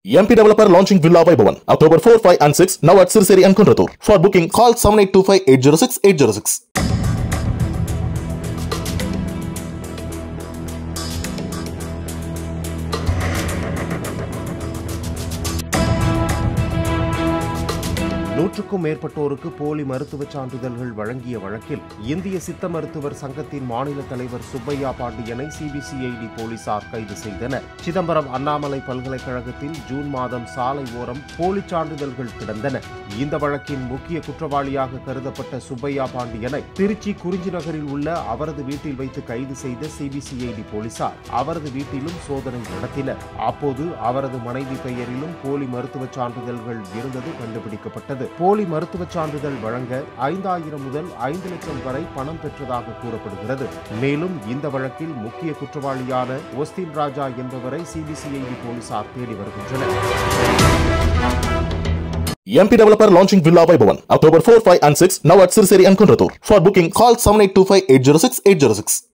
MP Developer launching Villa Vaibhavan October 4, 5 and 6 now at Sirseri and Kunratur. For booking call 7825 806 806. நூற்றுக்கும் மேற்பட்டோருக்கு போலி மருத்துவச் சான்றிதழ்கள் வழங்கிய வழக்கில் இந்திய சித்த மருத்துவர் சங்கத்தின் மாநில தலைவர் சுப்பையா பாண்டியனை சிபிசிஐடி போலீசார் கைது செய்தனர் சிதம்பரம் அண்ணாமலை பல்கலைக்கழகத்தில் ஜூன் மாதம் சாலை ஓரம் போலி சான்றிதழ்கள் கிடந்தன இந்த வழக்கின் முக்கிய குற்றவாளியாக கருதப்பட்ட சுப்பையா பாண்டியனை திருச்சி குறிஞ்சி நகரில் உள்ள அவரது வீட்டில் வைத்து கைது செய்த சிபிசிஐடி போலீசார் அவரது வீட்டிலும் சோதனை நடத்தினர் அப்போது அவரது மனைவி பெயரிலும் போலி மருத்துவச் சான்றிதழ்கள் இருந்தது கண்டுபிடிக்கப்பட்டது போலி மருத்துவச் சான்றிதழ் வழங்க ஐந்தாயிரம் முதல் ஐந்து லட்சம் வரை பணம் பெற்றதாக கூறப்படுகிறது மேலும் இந்த வழக்கில் முக்கிய குற்றவாளியான ஒஸ்தின் ராஜா என்பவரை சிபிசிஐடி போலீசார் தேடி வருகின்றனர் MP Developer launching Villa Vaibhavan October 4, 5 and 6 now at Sirseri and Kunratur. For booking call 7825 806 806.